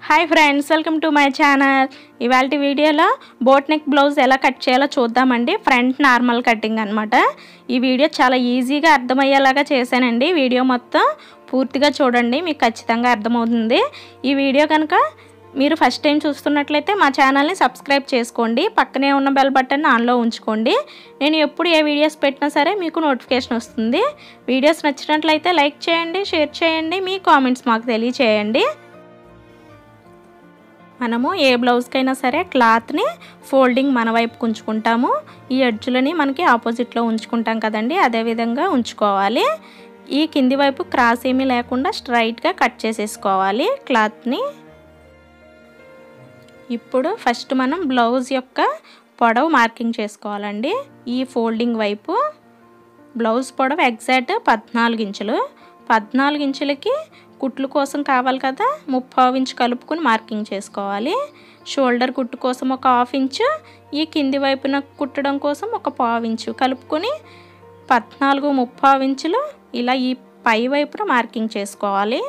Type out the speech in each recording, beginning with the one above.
hi friends welcome to my channel ఇవాళ వీడియోలో boat neck blouse ఎలా కట్ చేయాలో చూద్దామండి ఫ్రంట్ నార్మల్ కటింగ్ అనమాట ఈ వీడియో చాలా ఈజీగా అర్థమయ్యేలాగా చేశానండి వీడియో మొత్తం పూర్తిగా చూడండి మీకు ఖచ్చితంగా అర్థమవుతుంది ఈ వీడియో కనుక మీరు ఫస్ట్ టైం చూస్తున్నట్లయితే మా ఛానల్ని సబ్స్క్రైబ్ చేసుకోండి పక్కనే ఉన్న బెల్ బటన్ ఆన్లో ఉంచుకోండి నేను ఎప్పుడు ఏ వీడియోస్ పెట్టినా సరే మీకు నోటిఫికేషన్ వస్తుంది వీడియోస్ నచ్చినట్లయితే లైక్ చేయండి షేర్ చేయండి మీ కామెంట్స్ మాకు తెలియచేయండి మనము ఏ బ్లౌజ్కైనా సరే క్లాత్ని ఫోల్డింగ్ మన వైపు ఉంచుకుంటాము ఈ ఎడ్జులని మనకి ఆపోజిట్లో ఉంచుకుంటాం కదండి అదేవిధంగా ఉంచుకోవాలి ఈ కింది వైపు క్రాస్ ఏమీ లేకుండా స్ట్రైట్గా కట్ చేసేసుకోవాలి క్లాత్ని ఇప్పుడు ఫస్ట్ మనం బ్లౌజ్ యొక్క పొడవు మార్కింగ్ చేసుకోవాలండి ఈ ఫోల్డింగ్ వైపు బ్లౌజ్ పొడవు ఎగ్జాక్ట్ పద్నాలుగు ఇంచులు పద్నాలుగు ఇంచులకి కుట్లు కోసం కావాలి కదా ముప్పావు ఇంచు కలుపుకొని మార్కింగ్ చేసుకోవాలి షోల్డర్ కుట్టు కోసం ఒక హాఫ్ ఇంచు ఈ కింది వైపున కుట్టడం కోసం ఒక పావు ఇంచు కలుపుకొని పద్నాలుగు ముప్పావు ఇంచులు ఇలా ఈ పై వైపున మార్కింగ్ చేసుకోవాలి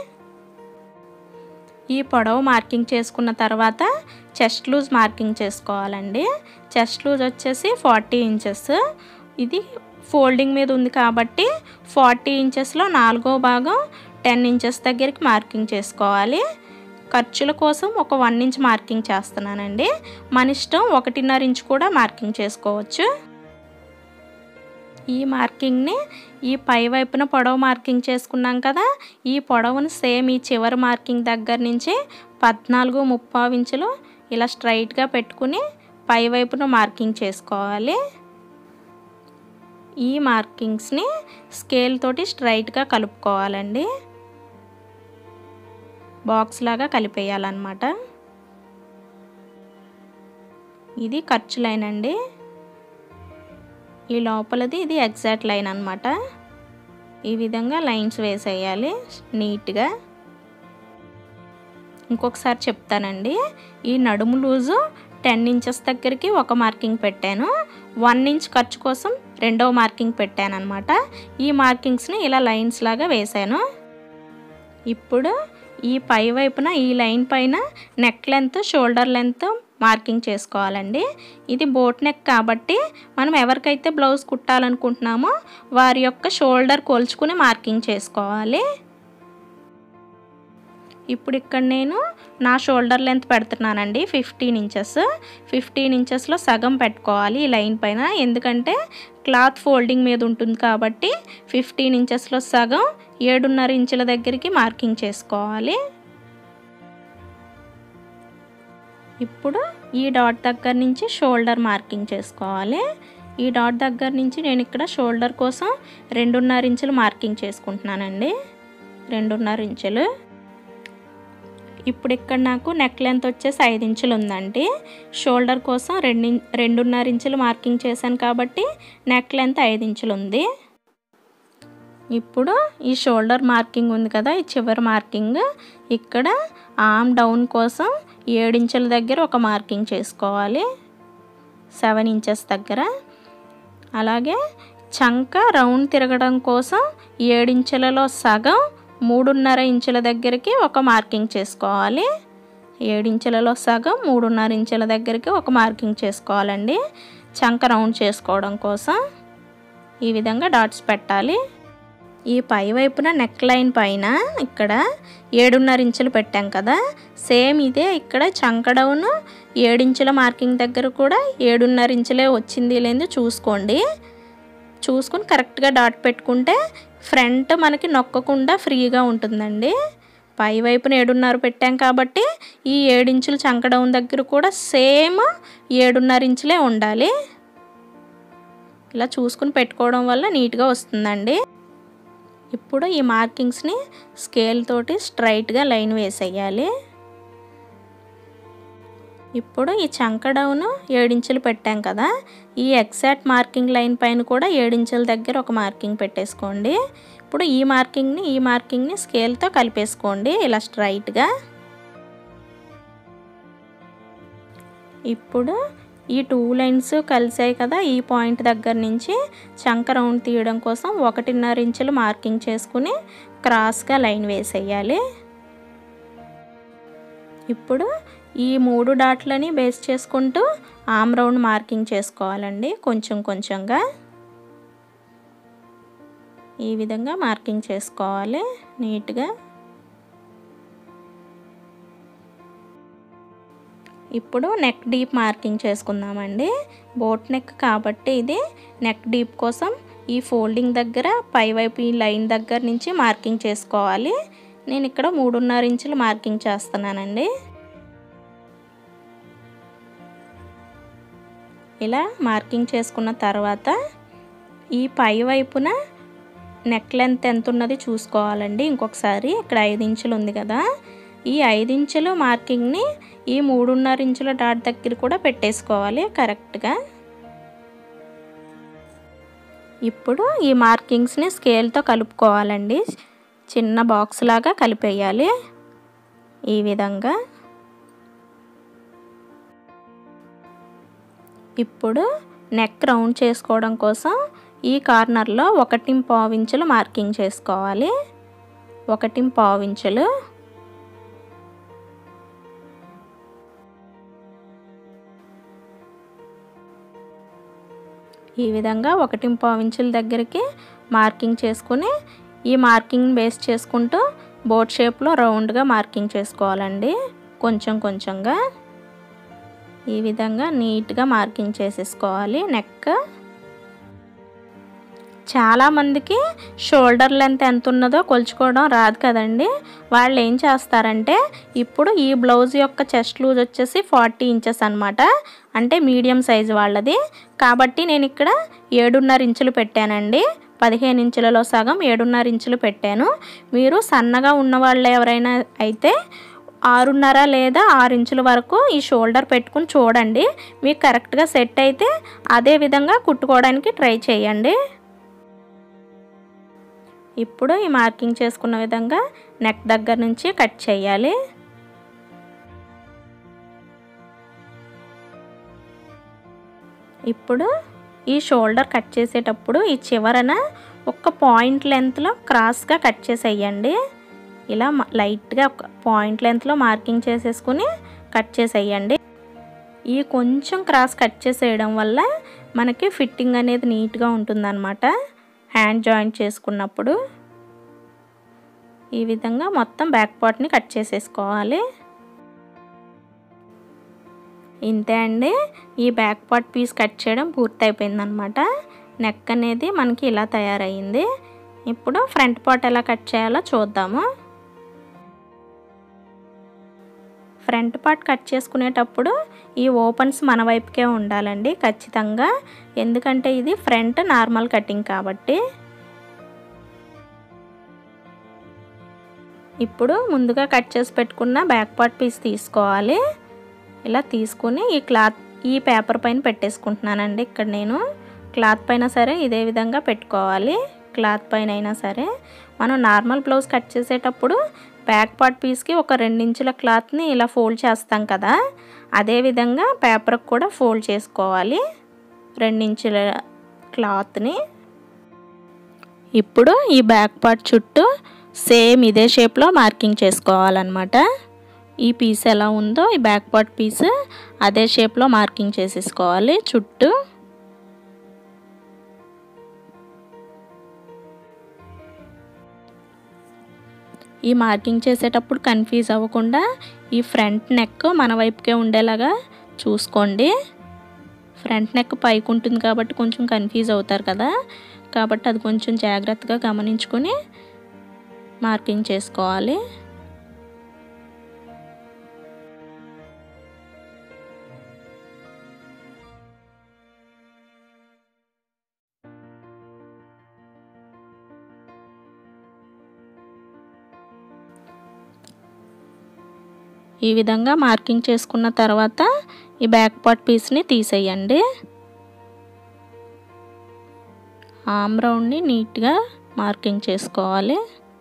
ఈ పొడవు మార్కింగ్ చేసుకున్న తర్వాత చెస్ట్ లూజ్ మార్కింగ్ చేసుకోవాలండి చెస్ట్ లూజ్ వచ్చేసి ఫార్టీ ఇంచెస్ ఇది ఫోల్డింగ్ మీద ఉంది కాబట్టి ఫార్టీ ఇంచెస్లో నాలుగో భాగం టెన్ ఇంచెస్ దగ్గరికి మార్కింగ్ చేసుకోవాలి ఖర్చుల కోసం ఒక వన్ ఇంచ్ మార్కింగ్ చేస్తున్నానండి మన ఇష్టం ఒకటిన్నర ఇంచ్ కూడా మార్కింగ్ చేసుకోవచ్చు ఈ మార్కింగ్ని ఈ పై వైపున పొడవు మార్కింగ్ చేసుకున్నాం కదా ఈ పొడవును సేమ్ ఈ చివరి మార్కింగ్ దగ్గర నుంచి పద్నాలుగు ముప్పావు ఇంచులు ఇలా స్ట్రైట్గా పెట్టుకుని పై వైపున మార్కింగ్ చేసుకోవాలి ఈ మార్కింగ్స్ని స్కేల్ తోటి స్ట్రైట్గా కలుపుకోవాలండి బాక్స్ లాగా కలిపేయాలన్నమాట ఇది ఖర్చు లైన్ అండి ఈ లోపలది ఇది ఎగ్జాక్ట్ లైన్ అనమాట ఈ విధంగా లైన్స్ వేసేయాలి నీట్గా ఇంకొకసారి చెప్తానండి ఈ నడుము లూజు టెన్ ఇంచెస్ దగ్గరికి ఒక మార్కింగ్ పెట్టాను వన్ ఇంచ్ ఖర్చు కోసం రెండవ మార్కింగ్ పెట్టాను అనమాట ఈ మార్కింగ్స్ని ఇలా లైన్స్ లాగా వేసాను ఇప్పుడు ఈ పై వైపున ఈ లైన్ పైన neck length shoulder length marking చేసుకోవాలండి ఇది బోట్ నెక్ కాబట్టి మనం ఎవరికైతే బ్లౌజ్ కుట్టాలనుకుంటున్నామో వారి యొక్క షోల్డర్ కోల్చుకుని మార్కింగ్ చేసుకోవాలి ఇప్పుడు ఇక్కడ నేను నా షోల్డర్ లెంత్ పెడుతున్నానండి ఫిఫ్టీన్ ఇంచెస్ ఫిఫ్టీన్ ఇంచెస్లో సగం పెట్టుకోవాలి ఈ లైన్ పైన ఎందుకంటే క్లాత్ ఫోల్డింగ్ మీద ఉంటుంది కాబట్టి ఫిఫ్టీన్ ఇంచెస్లో సగం ఏడున్నర ఇంచుల దగ్గరికి మార్కింగ్ చేసుకోవాలి ఇప్పుడు ఈ డాట్ దగ్గర నుంచి షోల్డర్ మార్కింగ్ చేసుకోవాలి ఈ డాట్ దగ్గర నుంచి నేను ఇక్కడ షోల్డర్ కోసం రెండున్నర ఇంచులు మార్కింగ్ చేసుకుంటున్నానండి రెండున్నర ఇంచులు ఇప్పుడు ఇక్కడ నాకు నెక్ లెంత్ వచ్చేసి ఐదు ఇంచులు ఉందండి షోల్డర్ కోసం రెండు రెండున్నర ఇంచులు మార్కింగ్ చేశాను కాబట్టి నెక్ లెంత్ ఐదు ఇంచులు ఉంది ఇప్పుడు ఈ షోల్డర్ మార్కింగ్ ఉంది కదా ఈ చివరి మార్కింగ్ ఇక్కడ ఆమ్ డౌన్ కోసం ఏడించుల దగ్గర ఒక మార్కింగ్ చేసుకోవాలి సెవెన్ ఇంచెస్ దగ్గర అలాగే చంక రౌండ్ తిరగడం కోసం ఏడించులలో సగం మూడున్నర ఇంచుల దగ్గరికి ఒక మార్కింగ్ చేసుకోవాలి ఏడించులలో సగం మూడున్నర ఇంచుల దగ్గరికి ఒక మార్కింగ్ చేసుకోవాలండి చంక రౌండ్ చేసుకోవడం కోసం ఈ విధంగా డాట్స్ పెట్టాలి ఈ పై వైపున నెక్ లైన్ పైన ఇక్కడ ఏడున్నర ఇంచులు పెట్టాం కదా సేమ్ ఇదే ఇక్కడ చంక డౌన్ ఏడించుల మార్కింగ్ దగ్గర కూడా ఏడున్నర ఇంచులే వచ్చింది లేదు చూసుకోండి చూసుకొని కరెక్ట్గా డాట్ పెట్టుకుంటే ఫ్రంట్ మనకి నొక్కకుండా ఫ్రీగా ఉంటుందండి పై వైపున ఏడున్నర పెట్టాం కాబట్టి ఈ ఏడించులు చంక డౌన్ దగ్గర కూడా సేమ్ ఏడున్నర ఇంచులే ఉండాలి ఇలా చూసుకుని పెట్టుకోవడం వల్ల నీట్గా వస్తుందండి ఇప్పుడు ఈ మార్కింగ్స్ని స్కేల్ తోటి స్ట్రైట్గా లైన్ వేసేయాలి ఇప్పుడు ఈ చంక డౌన్ ఏడించులు పెట్టాం కదా ఈ ఎగ్జాక్ట్ మార్కింగ్ లైన్ పైన కూడా ఏడించుల దగ్గర ఒక మార్కింగ్ పెట్టేసుకోండి ఇప్పుడు ఈ మార్కింగ్ని ఈ మార్కింగ్ని స్కేల్తో కలిపేసుకోండి ఇలా స్ట్రైట్గా ఇప్పుడు ఈ టూ లైన్స్ కలిసాయి కదా ఈ పాయింట్ దగ్గర నుంచి చంక రౌండ్ తీయడం కోసం ఒకటిన్నర ఇంచులు మార్కింగ్ చేసుకుని క్రాస్గా లైన్ వేసేయాలి ఇప్పుడు ఈ మూడు డాట్లని బేస్ చేసుకుంటూ ఆమ్ రౌండ్ మార్కింగ్ చేసుకోవాలండి కొంచెం కొంచెంగా ఈ విధంగా మార్కింగ్ చేసుకోవాలి నీట్గా ఇప్పుడు నెక్ డీప్ మార్కింగ్ చేసుకుందామండి బోట్ నెక్ కాబట్టి ఇది నెక్ డీప్ కోసం ఈ ఫోల్డింగ్ దగ్గర పైవైపు ఈ లైన్ దగ్గర నుంచి మార్కింగ్ చేసుకోవాలి నేను ఇక్కడ మూడున్నర ఇంచులు మార్కింగ్ చేస్తున్నానండి ఇలా మార్కింగ్ చేసుకున్న తర్వాత ఈ పై వైపున నెక్ లెంత్ ఎంత ఉన్నది చూసుకోవాలండి ఇంకొకసారి ఇక్కడ ఐదు ఇంచులు ఉంది కదా ఈ ఐదు ఇంచులు మార్కింగ్ని ఈ మూడున్నర ఇంచుల డాట్ దగ్గర కూడా పెట్టేసుకోవాలి కరెక్ట్గా ఇప్పుడు ఈ మార్కింగ్స్ని స్కేల్తో కలుపుకోవాలండి చిన్న బాక్స్ లాగా కలిపేయాలి ఈ విధంగా ఇప్పుడు నెక్ రౌండ్ చేసుకోవడం కోసం ఈ కార్నర్లో ఒకటి పావించులు మార్కింగ్ చేసుకోవాలి ఒకటి పావించులు ఈ విధంగా ఒకటి పావించుల దగ్గరికి మార్కింగ్ చేసుకుని ఈ మార్కింగ్ బేస్ చేసుకుంటూ బోట్ షేప్లో రౌండ్గా మార్కింగ్ చేసుకోవాలండి కొంచెం కొంచెంగా ఈ విధంగా నీట్గా మార్కింగ్ చేసేసుకోవాలి నెక్ చాలామందికి షోల్డర్ లెంత్ ఎంత ఉన్నదో కొలుచుకోవడం రాదు కదండి వాళ్ళు ఏం చేస్తారంటే ఇప్పుడు ఈ బ్లౌజ్ యొక్క చెస్ట్ లూజ్ వచ్చేసి ఫార్టీ ఇంచెస్ అనమాట అంటే మీడియం సైజు వాళ్ళది కాబట్టి నేను ఇక్కడ ఏడున్నర ఇంచులు పెట్టానండి పదిహేను ఇంచులలో సగం ఏడున్నర ఇంచులు పెట్టాను మీరు సన్నగా ఉన్న వాళ్ళు ఎవరైనా అయితే ఆరున్నర లేదా ఆరు ఇంచుల వరకు ఈ షోల్డర్ పెట్టుకుని చూడండి మీకు కరెక్ట్గా సెట్ అయితే అదే విధంగా కుట్టుకోవడానికి ట్రై చేయండి ఇప్పుడు ఈ మార్కింగ్ చేసుకున్న విధంగా నెక్ దగ్గర నుంచి కట్ చేయాలి ఇప్పుడు ఈ షోల్డర్ కట్ చేసేటప్పుడు ఈ చివరన ఒక పాయింట్ లెంత్లో క్రాస్గా కట్ చేసేయండి ఇలా లైట్గా ఒక పాయింట్ లెంత్లో మార్కింగ్ చేసేసుకుని కట్ చేసేయండి ఈ కొంచెం క్రాస్ కట్ చేసేయడం వల్ల మనకి ఫిట్టింగ్ అనేది నీట్గా ఉంటుందన్నమాట హ్యాండ్ జాయింట్ చేసుకున్నప్పుడు ఈ విధంగా మొత్తం బ్యాక్ పార్ట్ని కట్ చేసేసుకోవాలి ఇంతే అండి ఈ బ్యాక్ పార్ట్ పీస్ కట్ చేయడం పూర్తయిపోయిందనమాట నెక్ అనేది మనకి ఇలా తయారయ్యింది ఇప్పుడు ఫ్రంట్ పార్ట్ ఎలా కట్ చేయాలో చూద్దాము ఫ్రంట్ పార్ట్ కట్ చేసుకునేటప్పుడు ఈ ఓపెన్స్ మన వైపుకే ఉండాలండి ఖచ్చితంగా ఎందుకంటే ఇది ఫ్రంట్ నార్మల్ కటింగ్ కాబట్టి ఇప్పుడు ముందుగా కట్ చేసి పెట్టుకున్న బ్యాక్ పార్ట్ పీస్ తీసుకోవాలి ఇలా తీసుకుని ఈ క్లాత్ ఈ పేపర్ పైన పెట్టేసుకుంటున్నానండి ఇక్కడ నేను క్లాత్ పైన సరే ఇదే విధంగా పెట్టుకోవాలి క్లాత్ పైన అయినా సరే మనం నార్మల్ బ్లౌజ్ కట్ చేసేటప్పుడు బ్యాక్ పార్ట్ పీస్కి ఒక రెండించుల క్లాత్ని ఇలా ఫోల్డ్ చేస్తాం కదా అదేవిధంగా పేపర్కి కూడా ఫోల్డ్ చేసుకోవాలి రెండించుల క్లాత్ని ఇప్పుడు ఈ బ్యాక్ పార్ట్ చుట్టూ సేమ్ ఇదే షేప్లో మార్కింగ్ చేసుకోవాలన్నమాట ఈ పీస్ ఎలా ఉందో ఈ బ్యాక్ పార్ట్ పీస్ అదే షేప్లో మార్కింగ్ చేసేసుకోవాలి చుట్టూ ఈ మార్కింగ్ చేసేటప్పుడు కన్ఫ్యూజ్ అవ్వకుండా ఈ ఫ్రంట్ నెక్ మన వైపుకే ఉండేలాగా చూసుకోండి ఫ్రంట్ నెక్ పైకి ఉంటుంది కాబట్టి కొంచెం కన్ఫ్యూజ్ అవుతారు కదా కాబట్టి అది కొంచెం జాగ్రత్తగా గమనించుకొని మార్కింగ్ చేసుకోవాలి ఈ విధంగా మార్కింగ్ చేసుకున్న తర్వాత ఈ బ్యాక్ పార్ట్ పీస్ని తీసేయండి ఆమ్ రౌండ్ని నీట్గా మార్కింగ్ చేసుకోవాలి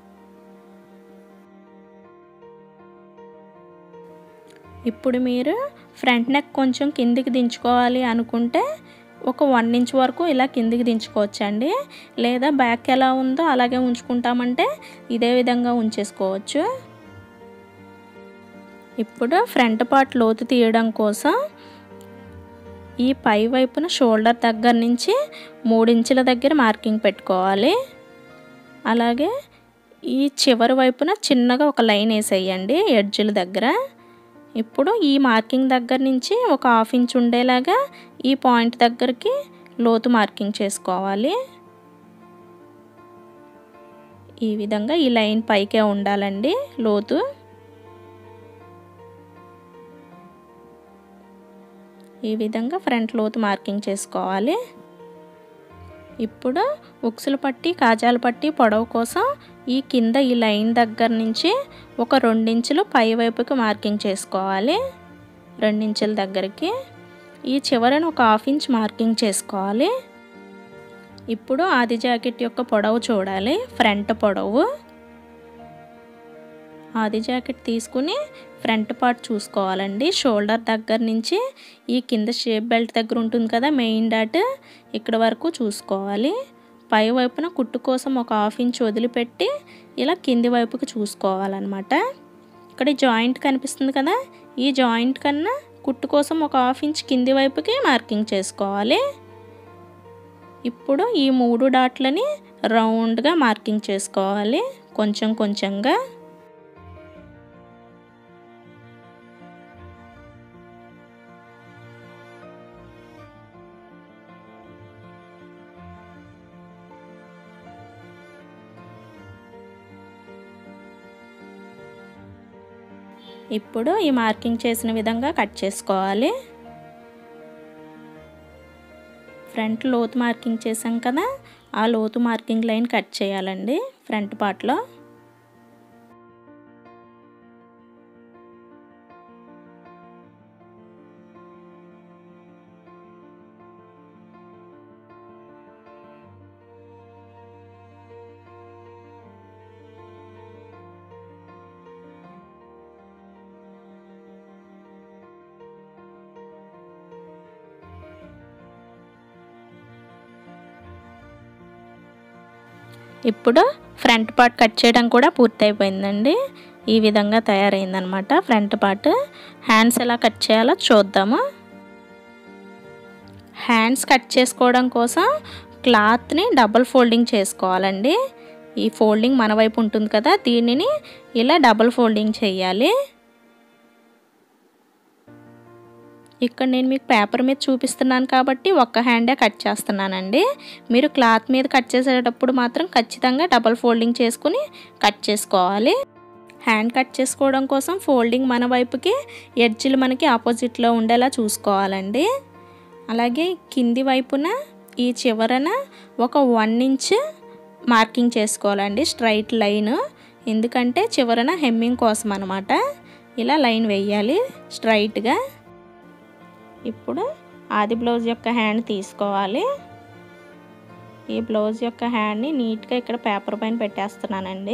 ఇప్పుడు మీరు ఫ్రంట్ నెక్ కొంచెం కిందికి దించుకోవాలి అనుకుంటే ఒక వన్ ఇంచ్ వరకు ఇలా కిందికి దించుకోవచ్చండి లేదా బ్యాక్ ఎలా ఉందో అలాగే ఉంచుకుంటామంటే ఇదే విధంగా ఉంచేసుకోవచ్చు ఇప్పుడు ఫ్రంట్ పార్ట్ లోతు తీయడం కోసం ఈ పై వైపున షోల్డర్ దగ్గర నుంచి మూడించుల దగ్గర మార్కింగ్ పెట్టుకోవాలి అలాగే ఈ చివరి వైపున చిన్నగా ఒక లైన్ వేసేయండి ఎడ్జుల దగ్గర ఇప్పుడు ఈ మార్కింగ్ దగ్గర నుంచి ఒక హాఫ్ ఇంచ్ ఉండేలాగా ఈ పాయింట్ దగ్గరికి లోతు మార్కింగ్ చేసుకోవాలి ఈ విధంగా ఈ లైన్ పైకే ఉండాలండి లోతు ఈ విధంగా ఫ్రంట్ లోతు మార్కింగ్ చేసుకోవాలి ఇప్పుడు ఉక్సులు పట్టి కాజాల పట్టి పొడవు కోసం ఈ కింద ఈ లైన్ దగ్గర నుంచి ఒక రెండించులు పై వైపుకి మార్కింగ్ చేసుకోవాలి రెండించుల దగ్గరికి ఈ చివరను ఒక హాఫ్ ఇంచ్ మార్కింగ్ చేసుకోవాలి ఇప్పుడు ఆది జాకెట్ యొక్క పొడవు చూడాలి ఫ్రంట్ పొడవు ఆది జాకెట్ తీసుకుని ఫ్రంట్ పార్ట్ చూసుకోవాలండి షోల్డర్ దగ్గర నుంచి ఈ కింద షేప్ బెల్ట్ దగ్గర ఉంటుంది కదా మెయిన్ డాట్ ఇక్కడ వరకు చూసుకోవాలి పై వైపున కుట్టు కోసం ఒక హాఫ్ ఇంచ్ వదిలిపెట్టి ఇలా కింది వైపుకి చూసుకోవాలన్నమాట ఇక్కడ జాయింట్ కనిపిస్తుంది కదా ఈ జాయింట్ కన్నా కుట్టు కోసం ఒక హాఫ్ ఇంచ్ కింది వైపుకి మార్కింగ్ చేసుకోవాలి ఇప్పుడు ఈ మూడు డాట్లని రౌండ్గా మార్కింగ్ చేసుకోవాలి కొంచెం కొంచెంగా ఇప్పుడు ఈ మార్కింగ్ చేసిన విధంగా కట్ చేసుకోవాలి ఫ్రంట్ లోతు మార్కింగ్ చేసాం కదా ఆ లోతు మార్కింగ్ లైన్ కట్ చేయాలండి ఫ్రంట్ పార్ట్లో ఇప్పుడు ఫ్రంట్ పార్ట్ కట్ చేయడం కూడా పూర్తయిపోయిందండి ఈ విధంగా తయారైందనమాట ఫ్రంట్ పార్ట్ హ్యాండ్స్ ఎలా కట్ చేయాలో చూద్దాము హ్యాండ్స్ కట్ చేసుకోవడం కోసం క్లాత్ని డబుల్ ఫోల్డింగ్ చేసుకోవాలండి ఈ ఫోల్డింగ్ మన వైపు ఉంటుంది కదా దీనిని ఇలా డబుల్ ఫోల్డింగ్ చేయాలి ఇక్కడ నేను మీకు పేపర్ మీద చూపిస్తున్నాను కాబట్టి ఒక్క హ్యాండే కట్ చేస్తున్నానండి మీరు క్లాత్ మీద కట్ చేసేటప్పుడు మాత్రం ఖచ్చితంగా డబల్ ఫోల్డింగ్ చేసుకుని కట్ చేసుకోవాలి హ్యాండ్ కట్ చేసుకోవడం కోసం ఫోల్డింగ్ మన వైపుకి ఎడ్జ్లు మనకి ఆపోజిట్లో ఉండేలా చూసుకోవాలండి అలాగే కింది వైపున ఈ చివరన ఒక వన్ ఇంచ్ మార్కింగ్ చేసుకోవాలండి స్ట్రైట్ లైన్ ఎందుకంటే చివరన హెమ్మింగ్ కోసం అనమాట ఇలా లైన్ వేయాలి స్ట్రైట్గా ఇప్పుడు ఆది బ్లౌజ్ యొక్క హ్యాండ్ తీసుకోవాలి ఈ బ్లౌజ్ యొక్క హ్యాండ్ని నీట్గా ఇక్కడ పేపర్ పైన పెట్టేస్తున్నానండి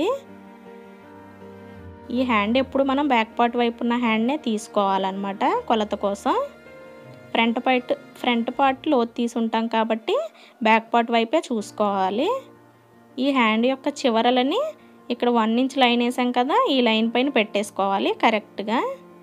ఈ హ్యాండ్ ఎప్పుడు మనం బ్యాక్ పార్ట్ వైపు ఉన్న హ్యాండ్నే తీసుకోవాలన్నమాట కొలత కోసం ఫ్రంట్ పార్ట్ ఫ్రంట్ పార్ట్ లోతు తీసుంటాం కాబట్టి బ్యాక్ పార్ట్ వైపే చూసుకోవాలి ఈ హ్యాండ్ యొక్క చివరలని ఇక్కడ వన్ ఇంచ్ లైన్ వేసాం కదా ఈ లైన్ పైన పెట్టేసుకోవాలి కరెక్ట్గా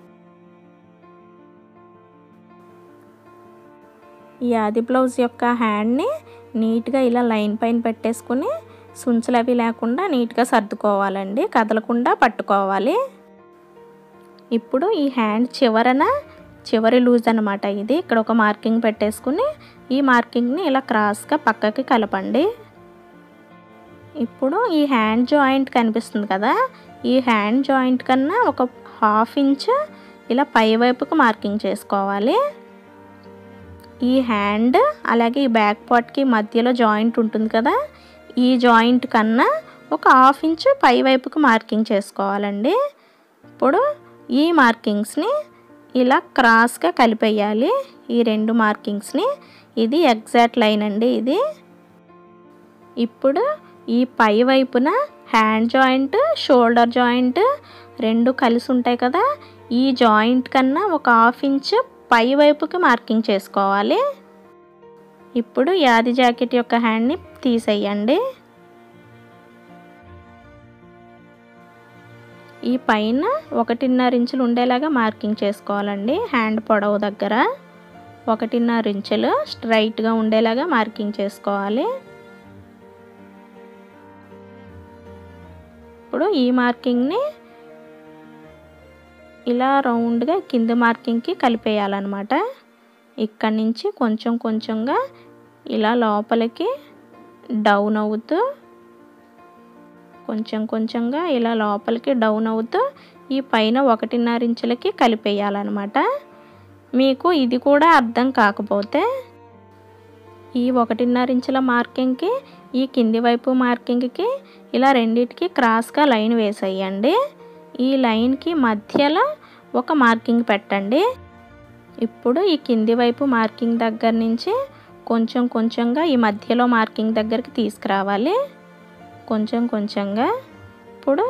ఈ ఆది బ్లౌజ్ యొక్క హ్యాండ్ని నీట్గా ఇలా లైన్ పైన పెట్టేసుకుని సుంచులు అవి లేకుండా నీట్గా సర్దుకోవాలండి కదలకుండా పట్టుకోవాలి ఇప్పుడు ఈ హ్యాండ్ చివరన చివరి లూజ్ అనమాట ఇది ఇక్కడ ఒక మార్కింగ్ పెట్టేసుకుని ఈ మార్కింగ్ని ఇలా క్రాస్గా పక్కకి కలపండి ఇప్పుడు ఈ హ్యాండ్ జాయింట్ కనిపిస్తుంది కదా ఈ హ్యాండ్ జాయింట్ కన్నా ఒక హాఫ్ ఇంచ్ ఇలా పై వైపుకు మార్కింగ్ చేసుకోవాలి ఈ హ్యాండ్ అలాగే ఈ బ్యాక్ పార్ట్కి మధ్యలో జాయింట్ ఉంటుంది కదా ఈ జాయింట్ కన్నా ఒక హాఫ్ ఇంచ్ పై వైపుకు మార్కింగ్ చేసుకోవాలండి ఇప్పుడు ఈ మార్కింగ్స్ని ఇలా క్రాస్గా కలిపేయాలి ఈ రెండు మార్కింగ్స్ని ఇది ఎగ్జాక్ట్ లైన్ అండి ఇది ఇప్పుడు ఈ పై వైపున హ్యాండ్ జాయింట్ షోల్డర్ జాయింట్ రెండు కలిసి ఉంటాయి కదా ఈ జాయింట్ కన్నా ఒక హాఫ్ ఇంచ్ పై వైపుకి మార్కింగ్ చేసుకోవాలి ఇప్పుడు యాది జాకెట్ యొక్క హ్యాండ్ని తీసేయండి ఈ పైన ఒకటిన్నర ఇంచులు ఉండేలాగా మార్కింగ్ చేసుకోవాలండి హ్యాండ్ పొడవు దగ్గర ఒకటిన్నర ఇంచులు స్ట్రైట్గా ఉండేలాగా మార్కింగ్ చేసుకోవాలి ఇప్పుడు ఈ మార్కింగ్ని ఇలా రౌండ్గా కింద మార్కింగ్కి కలిపేయాలన్నమాట ఇక్కడి నుంచి కొంచెం కొంచెంగా ఇలా లోపలికి డౌన్ అవుతూ కొంచెం కొంచెంగా ఇలా లోపలికి డౌన్ అవుతూ ఈ పైన ఒకటిన్నర ఇంచులకి కలిపేయాలన్నమాట మీకు ఇది కూడా అర్థం కాకపోతే ఈ ఒకటిన్నర ఇంచుల మార్కింగ్కి ఈ కింది వైపు మార్కింగ్కి ఇలా రెండిటికి క్రాస్గా లైన్ వేసేయండి ఈ లైన్కి మధ్యలో ఒక మార్కింగ్ పెట్టండి ఇప్పుడు ఈ కింది వైపు మార్కింగ్ దగ్గర నుంచి కొంచెం కొంచెంగా ఈ మధ్యలో మార్కింగ్ దగ్గరికి తీసుకురావాలి కొంచెం కొంచెంగా ఇప్పుడు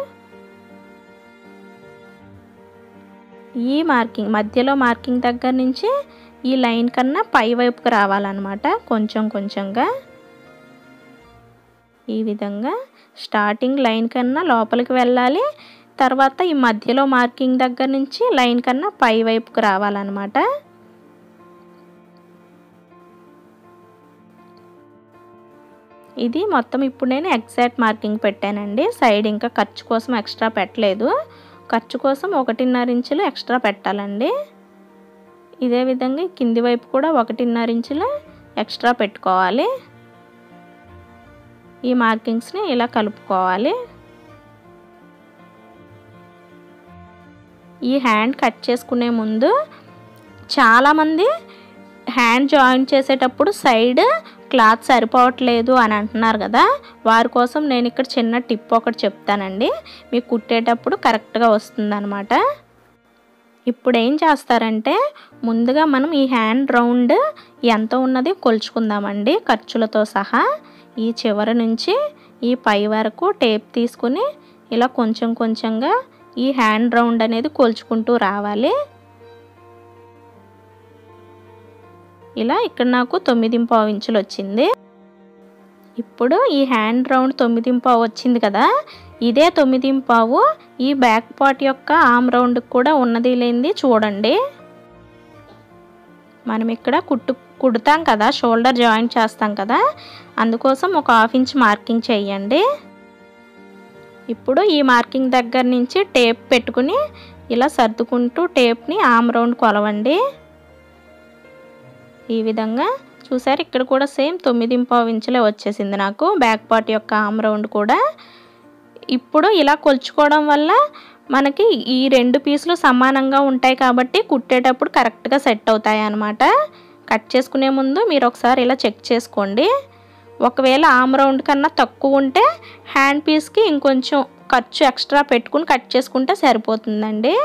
ఈ మార్కింగ్ మధ్యలో మార్కింగ్ దగ్గర నుంచి ఈ లైన్ కన్నా పై వైపుకి రావాలన్నమాట కొంచెం కొంచెంగా ఈ విధంగా స్టార్టింగ్ లైన్ కన్నా లోపలికి వెళ్ళాలి తర్వాత ఈ మధ్యలో మార్కింగ్ దగ్గర నుంచి లైన్ కన్నా పై వైపుకి రావాలన్నమాట ఇది మొత్తం ఇప్పుడు నేను ఎగ్జాక్ట్ మార్కింగ్ పెట్టానండి సైడ్ ఇంకా ఖర్చు కోసం ఎక్స్ట్రా పెట్టలేదు ఖర్చు కోసం ఒకటిన్నర ఇంచులు ఎక్స్ట్రా పెట్టాలండి ఇదే విధంగా కింది వైపు కూడా ఒకటిన్నర ఇంచులు ఎక్స్ట్రా పెట్టుకోవాలి ఈ మార్కింగ్స్ని ఇలా కలుపుకోవాలి ఈ హ్యాండ్ కట్ చేసుకునే ముందు చాలామంది హ్యాండ్ జాయిన్ చేసేటప్పుడు సైడ్ క్లాత్ సరిపోవట్లేదు అని అంటున్నారు కదా వారి కోసం నేను ఇక్కడ చిన్న టిప్ ఒకటి చెప్తానండి మీకు కుట్టేటప్పుడు కరెక్ట్గా వస్తుందన్నమాట ఇప్పుడు ఏం చేస్తారంటే ముందుగా మనం ఈ హ్యాండ్ రౌండ్ ఎంత ఉన్నది కొలుచుకుందామండి ఖర్చులతో సహా ఈ చివరి నుంచి ఈ పై వరకు టేప్ తీసుకుని ఇలా కొంచెం కొంచెంగా ఈ హ్యాండ్ రౌండ్ అనేది కొలుచుకుంటూ రావాలి ఇలా ఇక్కడ నాకు తొమ్మిది పావు ఇంచులు వచ్చింది ఇప్పుడు ఈ హ్యాండ్ రౌండ్ తొమ్మిది పావు వచ్చింది కదా ఇదే తొమ్మిది పావు ఈ బ్యాక్ పార్ట్ యొక్క ఆమ్ రౌండ్ కూడా ఉన్నది లేనిది చూడండి మనం ఇక్కడ కుట్టు కుడతాం కదా షోల్డర్ జాయింట్ చేస్తాం కదా అందుకోసం ఒక హాఫ్ ఇంచ్ మార్కింగ్ చేయండి ఇప్పుడు ఈ మార్కింగ్ దగ్గర నుంచి టేప్ పెట్టుకుని ఇలా సర్దుకుంటూ టేప్ని ఆమ్ రౌండ్ కొలవండి ఈ విధంగా చూసారు ఇక్కడ కూడా సేమ్ తొమ్మిది పావు ఇంచులే వచ్చేసింది నాకు బ్యాక్ పార్ట్ యొక్క ఆమ్ రౌండ్ కూడా ఇప్పుడు ఇలా కొలుచుకోవడం వల్ల మనకి ఈ రెండు పీసులు సమానంగా ఉంటాయి కాబట్టి కుట్టేటప్పుడు కరెక్ట్గా సెట్ అవుతాయి అన్నమాట కట్ చేసుకునే ముందు మీరు ఒకసారి ఇలా చెక్ చేసుకోండి ఒకవేళ ఆమ్ రౌండ్ కన్నా తక్కువ ఉంటే హ్యాండ్ పీస్కి ఇంకొంచెం ఖర్చు ఎక్స్ట్రా పెట్టుకుని కట్ చేసుకుంటే సరిపోతుందండి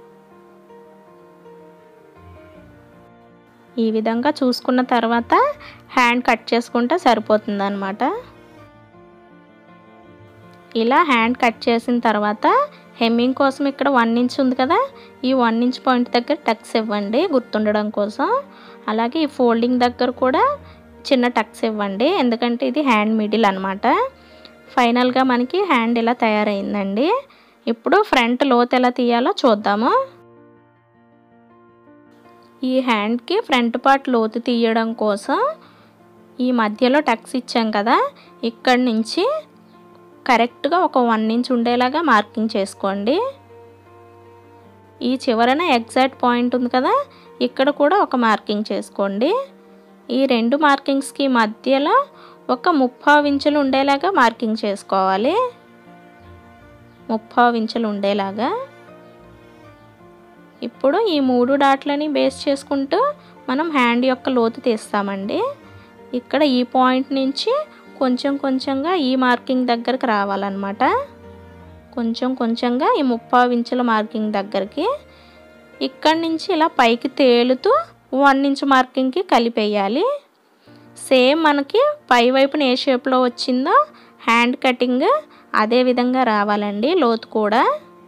ఈ విధంగా చూసుకున్న తర్వాత హ్యాండ్ కట్ చేసుకుంటే సరిపోతుంది అనమాట ఇలా హ్యాండ్ కట్ చేసిన తర్వాత హెమ్మింగ్ కోసం ఇక్కడ వన్ ఇంచ్ ఉంది కదా ఈ వన్ ఇంచ్ పాయింట్ దగ్గర టక్స్ ఇవ్వండి గుర్తుండడం కోసం అలాగే ఈ ఫోల్డింగ్ దగ్గర కూడా చిన్న టక్స్ ఇవ్వండి ఎందుకంటే ఇది హ్యాండ్ మిడిల్ అనమాట ఫైనల్గా మనకి హ్యాండ్ ఇలా తయారైందండి ఇప్పుడు ఫ్రంట్ లోత్ ఎలా తీయాలో చూద్దాము ఈ హ్యాండ్కి ఫ్రంట్ పార్ట్ లోతు తీయడం కోసం ఈ మధ్యలో టక్స్ ఇచ్చాం కదా ఇక్కడి నుంచి కరెక్ట్గా ఒక వన్ ఇంచ్ ఉండేలాగా మార్కింగ్ చేసుకోండి ఈ చివరన ఎగ్జాక్ట్ పాయింట్ ఉంది కదా ఇక్కడ కూడా ఒక మార్కింగ్ చేసుకోండి ఈ రెండు మార్కింగ్స్కి మధ్యలో ఒక ముప్పావు ఇంచులు ఉండేలాగా మార్కింగ్ చేసుకోవాలి ముప్పావు ఇంచులు ఉండేలాగా ఇప్పుడు ఈ మూడు డాట్లని బేస్ చేసుకుంటూ మనం హ్యాండ్ యొక్క లోతు తీస్తామండి ఇక్కడ ఈ పాయింట్ నుంచి కొంచెం కొంచెంగా ఈ మార్కింగ్ దగ్గరకు రావాలన్నమాట కొంచెం కొంచెంగా ఈ ముప్పావు ఇంచుల మార్కింగ్ దగ్గరికి ఇక్కడి నుంచి ఇలా పైకి తేలుతూ వన్ ఇంచ్ మార్కింగ్కి కలిపేయాలి సేమ్ మనకి పై వైపున ఏ షేప్లో వచ్చిందో హ్యాండ్ కటింగ్ అదే విధంగా రావాలండి లోతు కూడా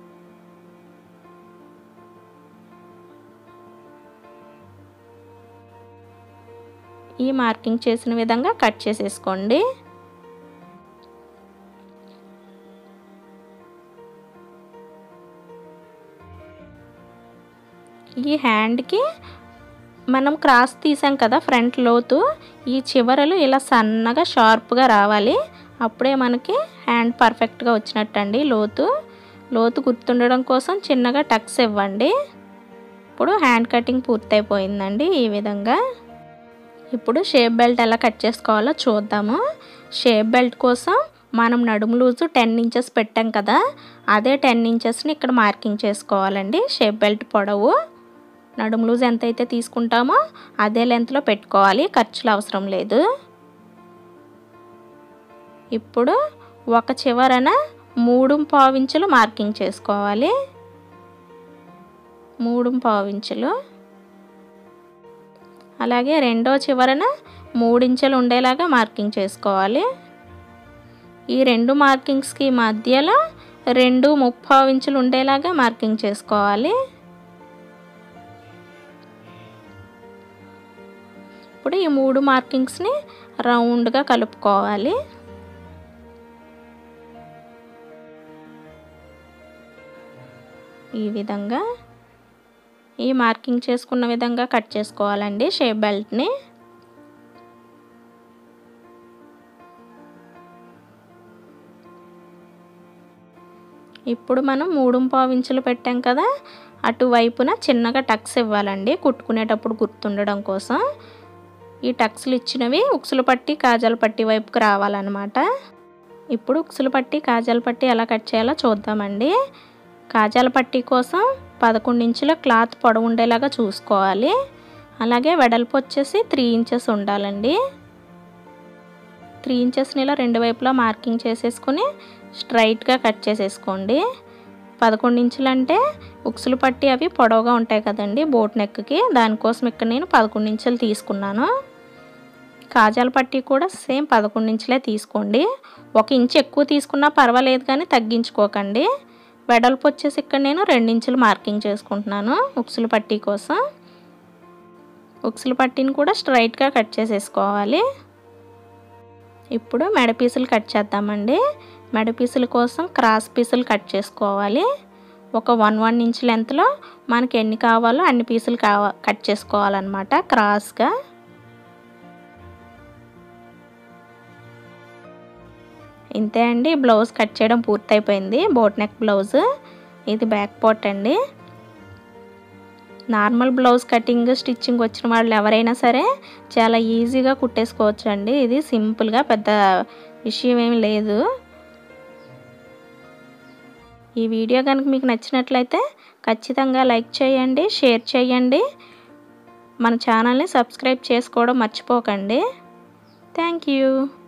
ఈ మార్కింగ్ చేసిన విధంగా కట్ చేసేసుకోండి ఈ హ్యాండ్కి మనం క్రాస్ తీసాం కదా ఫ్రంట్ లోతు ఈ చివరలు ఇలా సన్నగా షార్ప్గా రావాలి అప్పుడే మనకి హ్యాండ్ పర్ఫెక్ట్గా వచ్చినట్టండి లోతు లోతు గుర్తుండడం కోసం చిన్నగా టక్స్ ఇవ్వండి ఇప్పుడు హ్యాండ్ కటింగ్ పూర్తయిపోయిందండి ఈ విధంగా ఇప్పుడు షేప్ బెల్ట్ ఎలా కట్ చేసుకోవాలో చూద్దాము షేప్ బెల్ట్ కోసం మనం నడుము లూజు టెన్ ఇంచెస్ పెట్టాం కదా అదే టెన్ ఇంచెస్ని ఇక్కడ మార్కింగ్ చేసుకోవాలండి షేప్ బెల్ట్ పొడవు నడుము లూజ్ ఎంతైతే తీసుకుంటామో అదే లెంత్లో పెట్టుకోవాలి ఖర్చులు అవసరం లేదు ఇప్పుడు ఒక చివరన మూడు పావించులు మార్కింగ్ చేసుకోవాలి మూడు పావించులు అలాగే రెండో చివరన మూడించెలు ఉండేలాగా మార్కింగ్ చేసుకోవాలి ఈ రెండు మార్కింగ్స్కి మధ్యలో రెండు ముప్పావు ఇంచులు ఉండేలాగా మార్కింగ్ చేసుకోవాలి ఇప్పుడు ఈ మూడు మార్కింగ్స్ని రౌండ్గా కలుపుకోవాలి ఈ విధంగా ఈ మార్కింగ్ చేసుకున్న విధంగా కట్ చేసుకోవాలండి షేప్ బెల్ట్ని ఇప్పుడు మనం మూడు పావించులు పెట్టాం కదా అటువైపున చిన్నగా టక్స్ ఇవ్వాలండి కుట్టుకునేటప్పుడు గుర్తుండడం కోసం ఈ టక్స్లు ఇచ్చినవి ఉక్సులు పట్టి కాజాల పట్టి వైపుకి రావాలన్నమాట ఇప్పుడు ఉక్సులు పట్టి కాజాల పట్టి ఎలా కట్ చేయాలో చూద్దామండి కాజాల పట్టి కోసం పదకొండు ఇంచుల క్లాత్ పొడవు ఉండేలాగా చూసుకోవాలి అలాగే వెడల్పు వచ్చేసి త్రీ ఇంచెస్ ఉండాలండి త్రీ ఇంచెస్ని ఇలా రెండు వైపులా మార్కింగ్ చేసేసుకుని స్ట్రైట్గా కట్ చేసేసుకోండి పదకొండు ఇంచులు అంటే ఉక్సులు పట్టి అవి పొడవుగా ఉంటాయి కదండి బోట్ నెక్కి దానికోసం ఇక్కడ నేను పదకొండు ఇంచులు తీసుకున్నాను కాజాల పట్టి కూడా సేమ్ పదకొండు ఇంచులే తీసుకోండి ఒక ఇంచు ఎక్కువ తీసుకున్నా పర్వాలేదు కానీ తగ్గించుకోకండి వెడల్పు వచ్చేసి ఇక్కడ నేను రెండించులు మార్కింగ్ చేసుకుంటున్నాను ఉక్సులు పట్టి కోసం ఉక్సులు పట్టిని కూడా స్ట్రైట్గా కట్ చేసేసుకోవాలి ఇప్పుడు మెడ పీసులు కట్ చేద్దామండి మెడ పీసుల కోసం క్రాస్ పీసులు కట్ చేసుకోవాలి ఒక వన్ వన్ ఇంచ్ లెంత్లో మనకి ఎన్ని కావాలో అన్ని పీసులు కావా కట్ చేసుకోవాలన్నమాట క్రాస్గా ఇంతే అండి బ్లౌజ్ కట్ చేయడం పూర్తయిపోయింది బోట్ నెక్ బ్లౌజ్ ఇది బ్యాక్ పార్ట్ అండి నార్మల్ బ్లౌజ్ కటింగ్ స్టిచ్చింగ్ వచ్చిన వాళ్ళు ఎవరైనా సరే చాలా ఈజీగా కుట్టేసుకోవచ్చు అండి ఇది సింపుల్గా పెద్ద విషయం ఏమి లేదు ఈ వీడియో కనుక మీకు నచ్చినట్లయితే ఖచ్చితంగా లైక్ చేయండి షేర్ చేయండి మన ఛానల్ని సబ్స్క్రైబ్ చేసుకోవడం మర్చిపోకండి థ్యాంక్ యూ